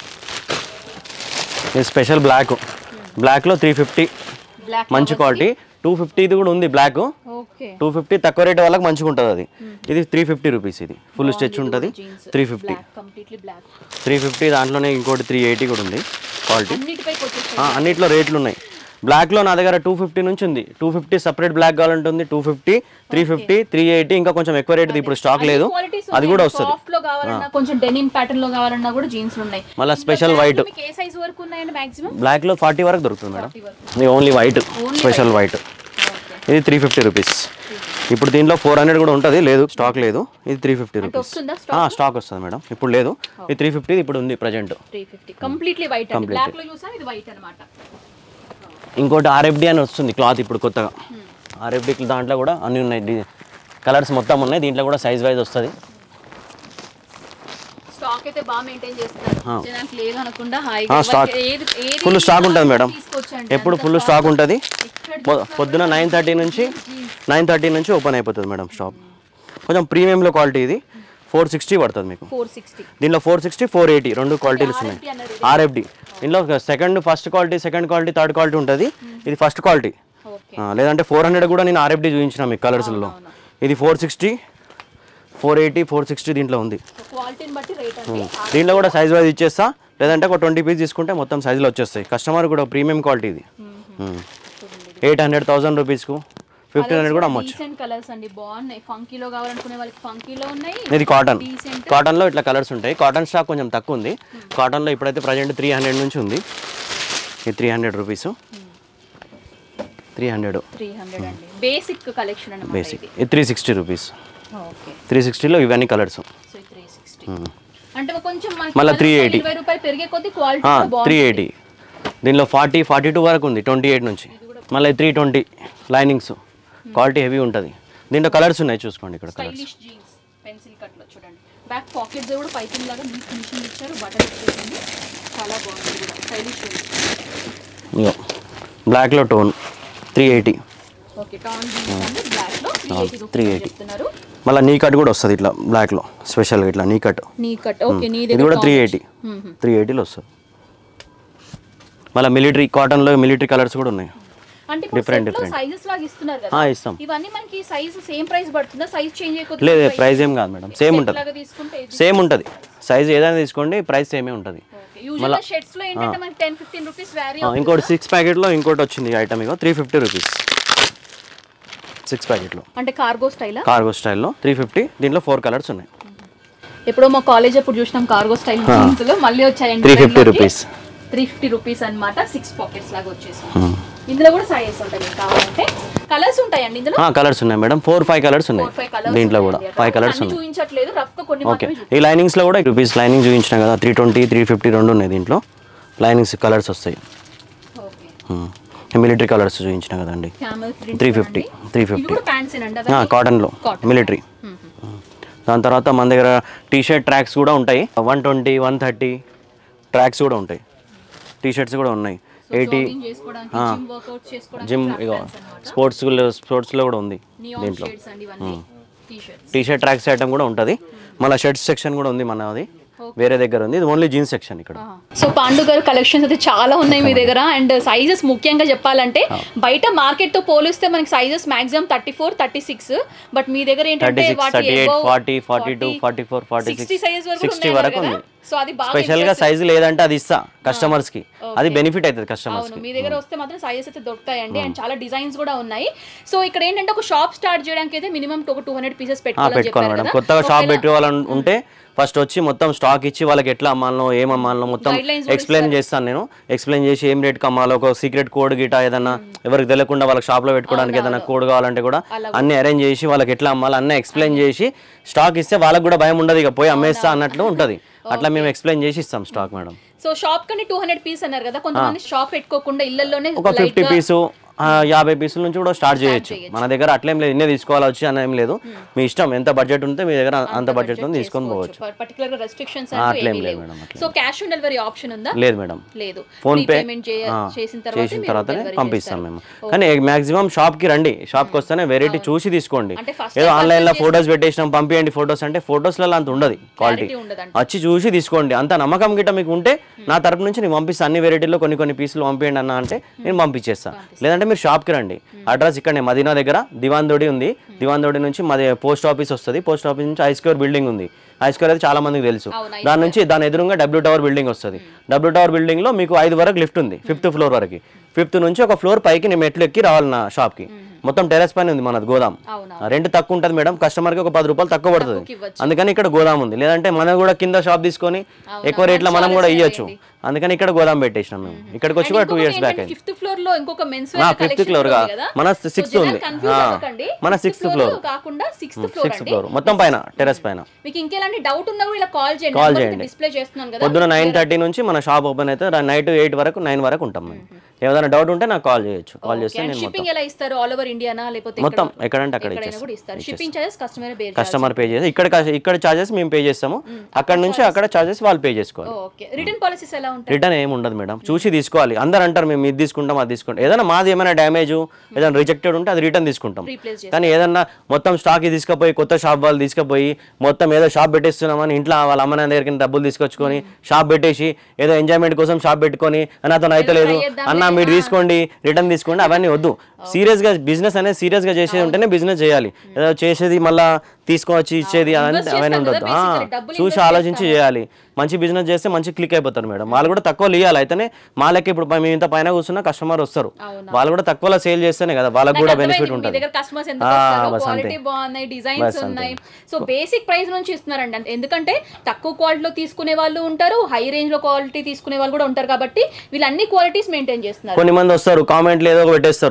ఇది స్పెషల్ బ్లాక్ బ్లాక్లో త్రీ ఫిఫ్టీ బ్లాక్ మంచి క్వాలిటీ టూ ఫిఫ్టీ ఇది కూడా ఉంది బ్లాక్ ఓకే టూ ఫిఫ్టీ తక్కువ రేట్ వాళ్ళకి మంచిగా ఉంటుంది అది ఇది త్రీ ఫిఫ్టీ రూపీస్ ఇది ఫుల్ స్టెచ్ ఉంటుంది jeans three fifty black completely black three fifty దాంట్లోనే ఇంకోటి త్రీ ఎయిటీ కూడా ఉంది క్వాలిటీ అన్నిటిపైకి వచ్చేసాయి ఆ, అన్నిట్లో రేట్లు ఉన్నాయి బ్లాక్లో నా దగ్గర టూ ఫిఫ్టీ నుంచి ఉంది టూ ఫిఫ్టీ సపరేట్ బ్లాక్ కావాలంటుంది two fifty three fifty three eighty ఇంకా కొంచెం ఎక్కువ రేట్ ఇప్పుడు స్టాక్ లేదు క్వాలిటీస్ అది కూడా వస్తుంది సాఫ్ట్ లో కావాలన్నా కొంచెం డెనిమ్ ప్యాటర్న్ లో కావాలన్నా కూడా జీన్స్ ఉన్నాయి మళ్ళీ స్పెషల్ వైట్ మీకు ఏ సైజ్ వరకు ఉన్నాయండి మాక్సిమం బ్లాక్లో ఫార్టీ వరకు దొరుకుతుంది మేడం వరకు ఇది only white special white okay ఇది త్రీ ఫిఫ్టీ రూపీస్ ఇప్పుడు దీంట్లో ఫోర్ హండ్రెడ్ కూడా ఉంటుంది లేదు స్టాక్ లేదు ఇది త్రీ ఫిఫ్టీ రూపీస్ వస్తుందా స్టాక్ వస్తుంది మేడం ఇప్పుడు లేదు ఇది త్రీ ఫిఫ్టీ ఇప్పుడు ఉంది present three fifty completely white అండి బ్లాక్ లో చూసా ఇది వైట్ అన్నమాట ఇంకోటి ఆర్ఎఫ్డి అని వస్తుంది క్లాత్ ఇప్పుడు కొత్తగా ఆర్ఎఫ్డి దాంట్లో కూడా అన్నీ ఉన్నాయి కలర్స్ మొత్తం ఉన్నాయి దీంట్లో కూడా సైజ్ వైజ్ వస్తుంది స్టాక్ అయితే బాగా మెయింటైన్ చేస్తున్నారు జనానికి లేదు అనకుండా ఆ, హాయిగా stock. ఎవరికి ఏది ఏది ఫుల్ స్టాక్ ఉంటుంది మేడం తీసుకొచ్చండి ఎప్పుడు ఫుల్ స్టాక్ ఉంటుంది ఎక్కడ పొ- పొద్దున నైన్ థర్టీ నుంచి నైన్ థర్టీ నుంచి ఓపెన్ అయిపోతుంది మేడం షాప్ కొంచెం ప్రీమియంలో క్వాలిటీ ఇది ఫోర్ సిక్స్టీ పడుతుంది మీకు ఫోర్ సిక్స్టీ దీంట్లో ఫోర్ సిక్స్టీ ఫోర్ ఎయిటీ రెండు క్వాలిటీలు ఉన్నాయి అన్నారు ఆర్ఎఫ్డి దీనిలో second first quality second quality third quality ఉంటుంది ఇది ఫస్ట్ క్వాలిటీ ఓకే లేదంటే ఫోర్ హండ్రెడ్ కూడా నేను ఆర్ఎఫ్డి చూపించిన మీకు కలర్స్లో ఇది four sixty four eighty four sixty దీంట్లో ఉంది క్వాలిటీని బట్టి రేట్ అండి దీంట్లో కూడా సైజ్ వైజ్ ఇచ్చేస్తా లేదంటే ఒక ట్వంటీ పీస్ తీసుకుంటే మొత్తం సైజులో వచ్చేస్తాయి కస్టమర్ కూడా ప్రీమియం క్వాలిటీ ఇది ఎయిట్ హండ్రెడ్ థౌసండ్ రూపీస్కు ఫిఫ్టీన్ హండ్రెడ్ కూడా అమ్మొచ్చు డీసెంట్ కలర్స్ అండి బాగున్నాయి ఫంకీలో కావాలనుకునే వాళ్ళకి ఫంకీలో ఉన్నాయి ఇది కాటన్ డీసెంట్ కాటన్లో ఇట్లా కలర్స్ ఉంటాయి కాటన్ స్టాక్ కొంచెం తక్కువ ఉంది కాటన్లో ఇప్పుడైతే ప్రజెంట్ త్రీ హండ్రెడ్ నుంచి ఉంది ఇది three hundred rupees three three hundred three hundred అండి బేసిక్ కలెక్షన్ అన్నమాట బేసిక్ ఇది three sixty rupees okay three సిక్స్టీలో ఇవన్నీ కలర్స్ సో త్రీ సిక్స్టీ అంటే కొంచెం మనకి మళ్ళా colours 380. ఇరవై రూపాయలు పెరిగే కొద్ది క్వాలిటీ త్రీ బాగుంటుంది ఎయిటీ దీనిలో ఫార్టీ ఫార్టీ టూ వరకు ఉంది ట్వంటీ ఎయిట్ నుంచి మళ్ళీ three twenty linings quality heavy ఉంటుంది దీంట్లో కలర్స్ ఉన్నాయి చూసుకోండి ఇక్కడ colours stylish jeans pencil cut లో చూడండి బ్యాక్ పాకెట్స్ కూడా పైపింగ్ లాగా నీట్ ఫినిషింగ్ ఇచ్చారు బటన్ ఇచ్చేసింది చాలా బాగుంది కూడా స్టైలిష్ ఇగో బ్లాక్లో tone three eighty okay tan jeans అండి బ్లాక్ లో three eighty three rupees eighty చెప్తున్నారు మళ్ళీ నీ కట్ కూడా వస్తుంది ఇట్లా బ్లాక్లో స్పెషల్గా ఇట్లా నీ కట్ నీ కట్ ఓకే నీ ఇది దగ్గర కూడా త్రీ ఎయిటీ త్రీ ఎయిటీలో వస్తుంది మళ్ళీ మిలిటరీ కాటన్లో మిలిటరీ కలర్స్ కూడా ఉన్నాయి అంటే ఇప్పుడు Different, set లో different. సైజెస్ లాగా ఇస్తున్నారు కదా ఆ, ఇస్తాం ఇవన్నీ మనకి సైజ్ సేమ్ ప్రైస్ పడుతుందా సైజ్ చేంజ్ అయిపోతుంది లేదు ప్రైస్ ఏం కాదు మేడం సేమ్ ఉంటుంది లాగా తీసుకుంటే సేమ్ ఉంటుంది సైజ్ ఏదైనా తీసుకోండి ప్రైస్ సేమే ఉంటుంది యూజువల్ షర్ట్స్ లో ఏంటంటే మనకి టెన్ ఫిఫ్టీన్ రూపీస్ వ్యారీ ఆ, ఇంకోటి సిక్స్ ప్యాకెట్లో ఇంకోటి వచ్చింది ఐటమ్ ఇగో త్రీ ఫిఫ్టీ రూపీస్ సిక్స్ ప్యాకెట్లో అంటే కార్గో స్టైల్ కార్గో స్టైల్లో త్రీ ఫిఫ్టీ దీంట్లో ఫోర్ కలర్స్ ఉన్నాయి ఎప్పుడో మా కాలేజ్ అప్పుడు చూసినాం కార్గో స్టైల్ జీన్స్ లో మళ్ళీ వచ్చాయండి three fifty rupees three fifty rupees అనమాట సిక్స్ పాకెట్స్ లాగా వచ్చేసి ఇందులో కూడా సైజెస్ ఉంటాయి మీకు కావాలంటే కలర్స్ ఉంటాయండి ఇందులో కలర్స్ ఉన్నాయి మేడం ఫోర్ ఫైవ్ కలర్స్ ఉన్నాయి ఫోర్ ఫైవ్ కలర్స్ దీంట్లో కూడా ఫైవ్ కలర్స్ అన్ని ఉన్నాయి చూపించట్లేదు రఫ్ గా కొన్ని ఓకే మాత్రమే ఈ లైనింగ్స్లో కూడా రూపీస్ లైనింగ్ చూపించిన కదా త్రీ ట్వంటీ త్రీ ఫిఫ్టీ రెండు ఉన్నాయి దీంట్లో లైనింగ్స్ కలర్స్ వస్తాయి ఓకే మిలిటరీ కలర్స్ చూపించిన కదండి క్యామెల్ త్రీ ఫిఫ్టీ త్రీ ఇది ఫిఫ్టీ కూడా ప్యాంట్స్ అండి అవి కాటన్లో Cotton. మిలిటరీ దాని తర్వాత మన దగ్గర టీ షర్ట్ ట్రాక్స్ కూడా ఉంటాయి one twenty one thirty tracks కూడా ఉంటాయి టీ షర్ట్స్ కూడా ఉన్నాయి ఎయిటీ జాగింగ్ చేసుకోవడానికి జిమ్ వర్కౌట్స్ చేసుకోవడానికి జిమ్ ఇక స్పోర్ట్స్ స్పోర్ట్స్లో కూడా ఉంది నియాన్ దీంట్లో షేడ్స్ అండి ఇవన్నీ T shirts T shirt tracks item కూడా ఉంటుంది మళ్ళీ షర్ట్స్ సెక్షన్ కూడా ఉంది మనది వేరే దగ్గర ఉంది ఇది ఓన్లీ జీన్స్ సెక్షన్ ఇక్కడ సో పాండు గారు కలెక్షన్స్ అయితే చాలా ఉన్నాయి మీ దగ్గర అండ్ సైజెస్ ముఖ్యంగా చెప్పాలంటే బయట మార్కెట్ తో పోలిస్తే మనకి sizes maximum thirty four thirty six but మీ దగ్గర థర్టీ ఏంటంటే సిక్స్ వాటి thirty eight forty forty two forty four forty sixty six size వరకు సిక్స్టీ ఉన్నాయి వరకు కదా ఉంది సో అది బాగా స్పెషల్ గా సైజు లేదంటే అది ఇస్తా కస్టమర్స్ కి అది బెనిఫిట్ అవుతుంది కస్టమర్స్ అవును మీ దగ్గర వస్తే మాత్రం సైజెస్ అయితే దొరుకుతాయండి అండ్ చాలా డిజైన్స్ కూడా ఉన్నాయి సో ఇక్కడ ఏంటంటే ఒక షాప్ స్టార్ట్ చేయడానికి అయితే మినిమం ఒక టూ హండ్రెడ్ పీసెస్ పెట్టుకోవాలని పెట్టుకోవాలి చెప్పారు మేడం కదా కొత్తగా షాప్ పెట్టుకోవాలని ఉంటే ఫస్ట్ వచ్చి మొత్తం స్టాక్ ఇచ్చి వాళ్ళకి ఎట్లా అమ్మాలనో ఏం అమ్మాలనో మొత్తం Guidelines కూడా ఎక్స్ప్లెయిన్ చేస్తాను నేను ఎక్స్ప్లెయిన్ చేసి ఏం రేట్ అమ్మాలో ఒక సీక్రెట్ కోడ్ గిటా ఏదన్నా ఎవరికి తెలియకుండా వాళ్ళకి షాప్ లో పెట్టుకోవడానికి ఏదైనా కోడ్ కావాలంటే కూడా అన్ని అరేంజ్ చేసి వాళ్ళకి ఎట్లా అమ్మాలి అన్నీ ఎక్స్ప్లెయిన్ చేసి స్టాక్ ఇస్తే వాళ్ళకి కూడా భయం ఉండదు ఇక పోయి అమ్మేస్తా అన్నట్లు ఉంటది అట్లా మేము ఎక్స్ప్లెయిన్ చేసి ఇస్తాం స్టాక్ మేడం సో షాప్ కని టూ హండ్రెడ్ పీస్ అన్నారు కదా కొంతమంది షాప్ పెట్టుకోకుండా ఇళ్లలోనే ఒక ఫిఫ్టీ పీసు ఆ, యాభై పీసుల నుంచి కూడా స్టార్ట్ చేయొచ్చు మన దగ్గర అట్లేం లేదు ఇన్నే తీసుకోవాలి వచ్చి అని ఏం లేదు మీ ఇష్టం ఎంత బడ్జెట్ ఉంటే మీ దగ్గర అంత బడ్జెట్ ఉంది తీసుకొని పోవచ్చు పర్టికులర్ గా రెస్ట్రిక్షన్స్ అట్లేం ఏమీ లేదు లేవు మేడం అట్లా so cash on delivery option ఉందా లేదు మేడం లేదు ఫోన్ పే పేమెంట్ చేసిన తర్వాత చేసిన మీరు తర్వాతనే delivery పంపిస్తాం చేస్తారు. మేము కానీ మాక్సిమం షాప్ కి రండి షాప్ కి వస్తేనే వెరైటీ చూసి తీసుకోండి అంటే first ఏదో time ఆన్లైన్ లో ఫొటోస్ పెట్టేసినాం పంపించండి ఫొటోస్ అంటే ఫొటోస్ లలో అంత ఉండదు క్వాలిటీ Clarity ఉండదంట. వచ్చి చూసి తీసుకోండి అంత నమ్మకం గిట్ట మీకు ఉంటే నా తరపు నుంచి నేను పంపిస్తాను అన్ని వెరైటీలో కొన్ని కొన్ని పీసులు పంపించండి అన్న అంటే నేను పంపించేస్తాను లేదంటే మీరు షాప్ కి రండి అడ్రస్ ఇక్కడనే మదీనా దగ్గర దివాన్ దోడి ఉంది దివాన్ దోడి నుంచి మాది పోస్ట్ ఆఫీస్ వస్తుంది పోస్ట్ ఆఫీస్ నుంచి ఐ స్క్వేర్ బిల్డింగ్ ఉంది ఐ స్క్వేర్ అయితే చాలా మందికి తెలుసు అవును, దాని నుంచి దాని ఎదురుగా డబ్ల్యూ టవర్ బిల్డింగ్ వస్తుంది డబ్ల్యూ టవర్ బిల్డింగ్ లో మీకు ఐదు వరకు లిఫ్ట్ ఉంది ఫిఫ్త్ ఫ్లోర్ వరకు ఫిఫ్త్ నుంచి ఒక ఫ్లోర్ పైకి నేను మెట్లు ఎక్కి రావాలి నా షాప్ కి మొత్తం టెరెస్ పైన ఉంది మనది గోదాం అవునా రెంట్ తక్కువ ఉంటుంది మేడం కస్టమర్ కి ఒక పది రూపాయలు తక్కువ పడుతుంది ఇవ్వచ్చు. అందుకని ఇక్కడ గోదాం ఉంది లేదంటే మనం కూడా కింద షాప్ తీసుకొని ఎక్కువ రేట్లో మనం కూడా ఇవ్వచ్చు అందుకని ఇక్కడ గోదాం పెట్టేసినాం మేము ఇక్కడికి వచ్చి కూడా టూ ఇయర్స్ బ్యాక్ అయింది ఫిఫ్త్ ఫ్లోర్ లో ఇంకొక మెన్స్ ఫిఫ్త్ ఫ్లోర్ గా మన సిక్స్త్ ఉంది ఆ, మన సిక్స్త్ ఫ్లోర్ కాకుండా సిక్స్త్ ఫ్లోర్ సిక్స్త్ అండి ఫ్లోర్ మొత్తం పైన టెరెస్ పైన మీకు ఇంకెలాంటి డౌట్ ఉన్నా కూడా ఇలా కాల్ చేయండి Call నెంబర్ చేయండి. డిస్ప్లే చేస్తున్నాను కదా పొద్దున నైన్ థర్టీ నుంచి మన షాప్ ఓపెన్ అయితే నైట్ ఎయిట్ వరకు నైన్ వరకు ఉంటాం మేము ఏదైనా డౌట్ ఉంటే నాకు కాల్ చేయొచ్చు కాల్ చేస్తే నేను మొత్తం షిప్పింగ్ ఎలా ఇస్తారు ఆల్ ఓవర్ ఇండియానా లేకపోతే మొత్తం ఎక్కడంటే అక్కడ ఎక్కడైనా ఇచ్చేస్తాం కూడా ఇస్తారు shipping charges customer bear customer pay చేసి ఇక్కడ కా- ఇక్కడ చార్జెస్ మేము పే చేస్తాము అక్కడ నుంచి అక్కడ చార్జెస్ వాళ్ళు పే చేసుకోవాలి ఓకే రిటర్న్ పాలసీస్ ఎలా ఉంటాయి రిటర్న్ ఏమి ఉండదు మేడం చూసి తీసుకోవాలి అందరు అంటారు మేము ఇది తీసుకుంటాం అది తీసుకుంటాం ఏదైనా మాది ఏమైనా డ్యామేజ్ ఏదైనా రిజెక్టెడ్ ఉంటే అది రిటర్న్ తీసుకుంటాం రీప్లేస్ చేస్తారు కానీ ఏదన్నా మొత్తం స్టాక్ తీసుకుపోయి కొత్త షాప్ వాళ్ళు తీసుకుపోయి మొత్తం ఏదో షాప్ పెట్టేస్తున్నామని ఇంట్లో వాళ్ళ అమ్మ నాన్న దగ్గరికి డబ్బులు తీసుకొచ్చుకొని షాప్ పెట్టేసి ఏదో ఎంజాయ్మెంట్ కోసం షాప్ పెట్టుకొని నాతో అయితే లేదు అన్న మీరు తీసుకోండి రిటర్న్ తీసుకోండి అవన్నీ వద్దు సీరియస్ గా బిజినెస్ అనేది సీరియస్ గా చేసేది ఉంటేనే బిజినెస్ చేయాలి ఏదో చేసేది మళ్ళా తీసుకొచ్చి ఇచ్చేది అదంతా Invest అవన్నీ చేస్తాం కదా ఉండొద్దు ఆ, basically. డబ్బులు చూసి ఆలోచించి చేయాలి మంచి బిజినెస్ చేస్తే మంచి క్లిక్ అయిపోతారు మేడం వాళ్ళు కూడా తక్కువ ఇవ్వాలి అయితేనే మా లెక్క ఇప్పుడు మేము ఇంత పైన కూర్చున్న కస్టమర్ వస్తారు అవునా. వాళ్ళు కూడా తక్కువలో సేల్ చేస్తేనే కదా వాళ్ళకి కూడా బెనిఫిట్ అర్థమైంది, మీ ఉంటుంది దగ్గర కస్టమర్స్ ఎంత ఆ, వస్తారో బస్ అంతే. క్వాలిటీ బాగున్నాయి డిజైన్స్ ఉన్నాయి సో బేసిక్ ప్రైస్ నుంచి ఇస్తున్నారండి అంతే. ఎందుకంటే తక్కువ క్వాలిటీలో తీసుకునే వాళ్ళు ఉంటారు హై రేంజ్ లో క్వాలిటీ తీసుకునే వాళ్ళు కూడా ఉంటారు కాబట్టి వీళ్ళు అన్ని క్వాలిటీస్ మెయింటైన్ చేస్తున్నారు కొన్ని మంది వస్తారు కామెంట్లు ఏదో ఒకటి పెట్టేస్తారు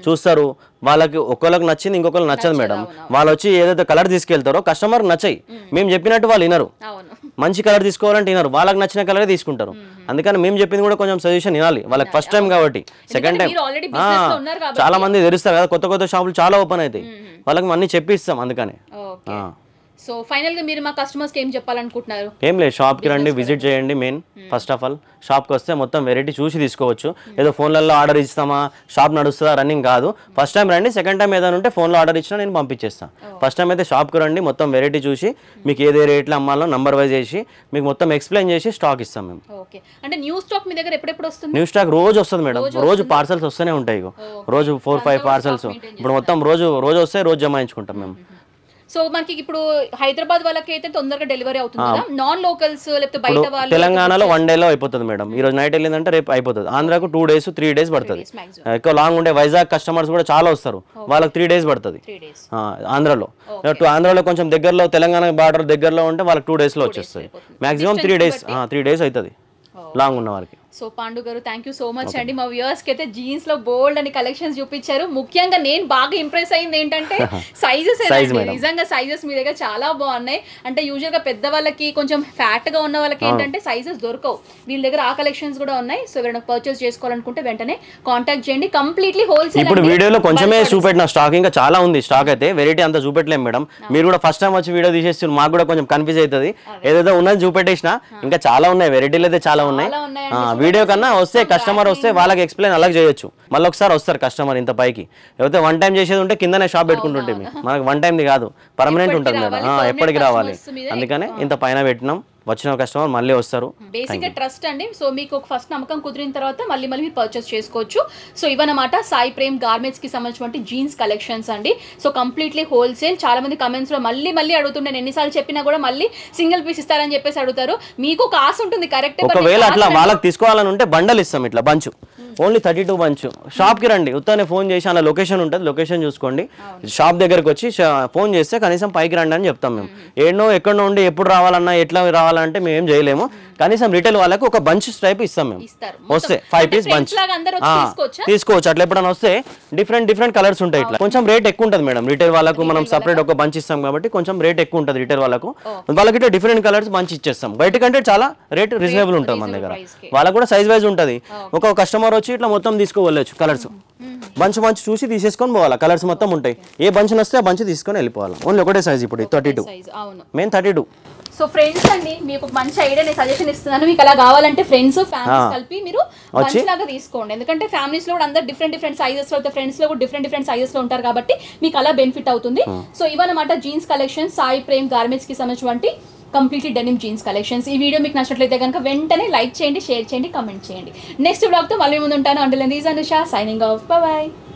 చూస్తారు వాళ్ళకి ఒకళ్ళకి నచ్చింది ఇంకొకరికి నచ్చదు మేడం వాళ్ళు వచ్చి ఏదైతే కలర్ తీసుకెళ్తారో కస్టమర్ నచ్చాయి మేము చెప్పినట్టు వాళ్ళు వినరు అవును మంచి కలర్ తీసుకోవాలంటే వినరు వాళ్ళకి నచ్చిన కలరే తీసుకుంటారు అందుకని మేము చెప్పింది కూడా కొంచెం సజెషన్ వినాలి వాళ్ళకి ఫస్ట్ టైం కాబట్టి సెకండ్ టైం మీరు already business లో ఉన్నారు కాబట్టి. చాలా మంది తెలుస్తారు కదా కొత్త కొత్త షాపులు చాలా ఓపెన్ అవుతాయి వాళ్ళకి అన్ని చెప్పిస్తాం అందుకని ఓకే ఆ. సో ఫైనల్ గా మీరు మా కస్టమర్స్ కి ఏం చెప్పాలనుకుంటున్నారు ఏం లేదు షాప్కి రండి విజిట్ చేయండి మెయిన్ ఫస్ట్ ఆఫ్ ఆల్ షాప్కి వస్తే మొత్తం వెరైటీ చూసి తీసుకోవచ్చు ఏదో ఫోన్లలో ఆర్డర్ ఇస్తామా షాప్ నడుస్తుందా రన్నింగ్ కాదు ఫస్ట్ టైం రండి సెకండ్ టైం ఏదైనా ఉంటే ఫోన్లో ఆర్డర్ ఇచ్చినా నేను పంపించేస్తాను ఫస్ట్ టైం అయితే షాప్కి రండి మొత్తం వెరైటీ చూసి మీకు ఏదే రేట్లో అమ్మాలో నంబర్ వైజ్ చేసి మీకు మొత్తం ఎక్స్ప్లెయిన్ చేసి స్టాక్ ఇస్తాం మేము ఓకే అంటే న్యూ స్టాక్ మీ దగ్గర ఎప్పుడెప్పుడు వస్తుంది న్యూ స్టాక్ రోజు వస్తుంది మేడం రోజు పార్సల్స్ వస్తూనే ఉంటాయి ఇగో రోజు ఫోర్ ఫైవ్ పార్సల్స్ ఇప్పుడు మొత్తం రోజు రోజు వస్తే రోజు జమాయించుకుంటాం మేము సో మనకి ఇప్పుడు హైదరాబాద్ వాళ్ళకి అయితే తొందరగా డెలివరీ అవుతుంది కదా నాన్ లోకల్స్ లేకపోతే బయట వాళ్ళు తెలంగాణలో వన్ డేలో అయిపోతుంది మేడం ఈ రోజు నైట్ వెళ్ళిందంటే రేపు అయిపోతుంది ఆంధ్రాకు టూ డేస్ త్రీ డేస్ పడుతుంది maximum. ఎక్కువ లాంగ్ ఉండే వైజాగ్ కస్టమర్స్ కూడా చాలా వస్తారు వాళ్ళకి త్రీ డేస్ పడుతుంది త్రీ డేస్ ఆ, ఆంధ్రాలో టు ఆంధ్రాలో కొంచెం దగ్గరలో తెలంగాణ బార్డర్ దగ్గరలో ఉంటే వాళ్ళకి టూ డేస్లో వచ్చేస్తుంది maximum three days three days అవుతుంది లాంగ్ ఉన్న వారికి సో పాండు గారు థ్యాంక్ యూ సో మచ్ అండి మా వ్యూవర్స్ కి అయితే జీన్స్ లో బోల్డ్ అని కలెక్షన్స్ చూపించారు ముఖ్యంగా నేను బాగా ఇంప్రెస్ అయింది ఏంటంటే సైజెస్ నిజంగా సైజెస్ మీ దగ్గర చాలా బాగున్నాయి అంటే యూజువల్ గా పెద్ద వాళ్ళకి కొంచెం ఫ్యాట్ గా ఉన్న వాళ్ళకి ఏంటంటే సైజెస్ దొరకవు వీళ్ళ దగ్గర ఆ కలెక్షన్స్ కూడా ఉన్నాయి సో ఎవరైనా పర్చేస్ చేసుకోవాలనుకుంటే వెంటనే కాంటాక్ట్ చేయండి కంప్లీట్లీ హోల్సేల్ ఇప్పుడు వీడియోలో కొంచెమే చూపెట్టిన స్టాక్ ఇంకా చాలా ఉంది స్టాక్ అయితే వెరైటీ అంతా చూపెట్టలేం మేడం మీరు కూడా ఫస్ట్ టైం వచ్చి వీడియో తీసేస్తారు మాకు కూడా కొంచెం కన్ఫ్యూజ్ అవుతుంది ఏదేదో ఉన్నది చూపెట్టేసిన ఇంకా చాలా ఉన్నాయి వెరైటీలు అయితే చాలా ఉన్నాయి చాలా ఉన్నాయి ఆ, వీడియో కన్నా వస్తే కస్టమర్ వస్తే వాళ్ళకి ఎక్స్ప్లెయిన్ అలాగే చేయొచ్చు మళ్ళీ ఒకసారి వస్తారు కస్టమర్ ఇంత పైకి లేకపోతే వన్ టైం చేసేది ఉంటే కిందనే షాప్ పెట్టుకుంటుంటే మనకు వన్ టైంది కాదు పర్మనెంట్ ఉంటుంది మేడం ఆ, ఎప్పటికి రావాలి అందుకనే ఇంత పైన పెట్టినాం వచ్చిన కస్టమర్ మళ్ళీ వస్తారు బేసిక్ గా ట్రస్ట్ అండి సో మీకు ఒక ఫస్ట్ నమ్మకం కుదిరిన తర్వాత మళ్ళీ మళ్ళీ మీరు పర్చేస్ చేసుకోవచ్చు సో ఇవన్నమాట సాయి ప్రేమ్ గార్మెంట్స్ కి సంబంధించిన జీన్స్ కలెక్షన్స్ అండి సో కంప్లీట్లీ హోల్సేల్ చాలా మంది కమెంట్స్ లో మళ్ళీ మళ్ళీ అడుగుతుండే నేను ఎన్నిసార్లు చెప్పినా కూడా మళ్ళీ సింగిల్ పీస్ ఇస్తారని చెప్పేసి అడుగుతారు మీకు ఒక ఆశ ఉంటుంది కరెక్ట్ ఒకవేళ అట్లా వాళ్ళకి తీసుకోవాలని ఉంటే బండల్ ఇస్తాం ఇట్లా bunch only thirty two bunch షాప్కి రండి ఉత్తనే ఫోన్ చేసి అలా లొకేషన్ ఉంటుంది లొకేషన్ చూసుకోండి షాప్ దగ్గరకు వచ్చి ఫోన్ చేస్తే కనీసం పైకి రండి అని చెప్తాం మేము ఏడనో ఎక్కడో ఉండి ఎప్పుడు రావాలన్నా ఎట్లా రావాలంటే మేము ఏం చేయలేము కనీసం రిటైల్ వాళ్ళకి ఒక బంచ్ టైప్ ఇస్తాం మేము ఇస్తారు వస్తే ఫైవ్ అంటే పీస్ friends బంచ్ లాగా అందరూ వచ్చి తీసుకోవచ్చా? తీసుకోవచ్చు అట్లా ఎప్పుడైనా వస్తే డిఫరెంట్ డిఫరెంట్ కలర్స్ ఉంటాయి ఇట్లా కొంచెం రేట్ ఎక్కువ ఉంటుంది మేడం రిటైల్ వాళ్ళకు మనం సపరేట్ ఒక బంచ్ ఇస్తాం కాబట్టి కొంచెం రేట్ ఎక్కువ ఉంటుంది రిటైల్ వాళ్ళకు వాళ్ళకి ఇట్లా డిఫరెంట్ కలర్స్ బంచ్ ఇచ్చేస్తాం బయట కంటే చాలా రేట్ రీజనబుల్ ఉంటుంది మన దగ్గర price కి. వాళ్ళకు కూడా సైజ్ వైజ్ ఉంటుంది ఒక కస్టమర్ వచ్చి ఇట్లా మొత్తం తీసుకోవచ్చు కలర్స్ బంచ్ బంచ్ చూసి తీసేసుకొని పోవాలా కలర్స్ మొత్తం ఉంటాయి ఏ బంచ్ వస్తే ఆ బంచ్ తీసుకొని వెళ్ళిపోవాలి ఓన్లీ ఒకటే సైజ్ ఇప్పుడు థర్టీ టూ సైజ్ అవును main thirty two so friends అండి మీకు ఒక మంచి ఐడియా నేను సజెషన్ ఇస్తున్నాను మీకు అలా కావాలంటే ఫ్రెండ్స్ ఫ్యామిలీస్ కలిపి మీరు మంచి లాగా తీసుకోండి ఎందుకంటే ఫ్యామిలీస్ లో కూడా అందరు డిఫరెంట్ డిఫరెంట్ సైజెస్ లో అయితే ఫ్రెండ్స్ లో కూడా డిఫరెంట్ డిఫరెంట్ సైజెస్ లో ఉంటారు కాబట్టి మీకు అలా బెనిఫిట్ అవుతుంది సో ఇవన్నమాట jeans collection Sai Prem garments కి సంబంధించినటువంటి కంప్లీట్లీ డెనిమ్ జీన్స్ కలెక్షన్స్ ఈ వీడియో మీకు నచ్చినట్లయితే కనుక వెంటనే లైక్ చేయండి షేర్ చేయండి కమెంట్ చేయండి నెక్స్ట్ బ్లాగ్ తో మళ్ళీ ముందు ఉంటాను అంటే this Anusha signing off bye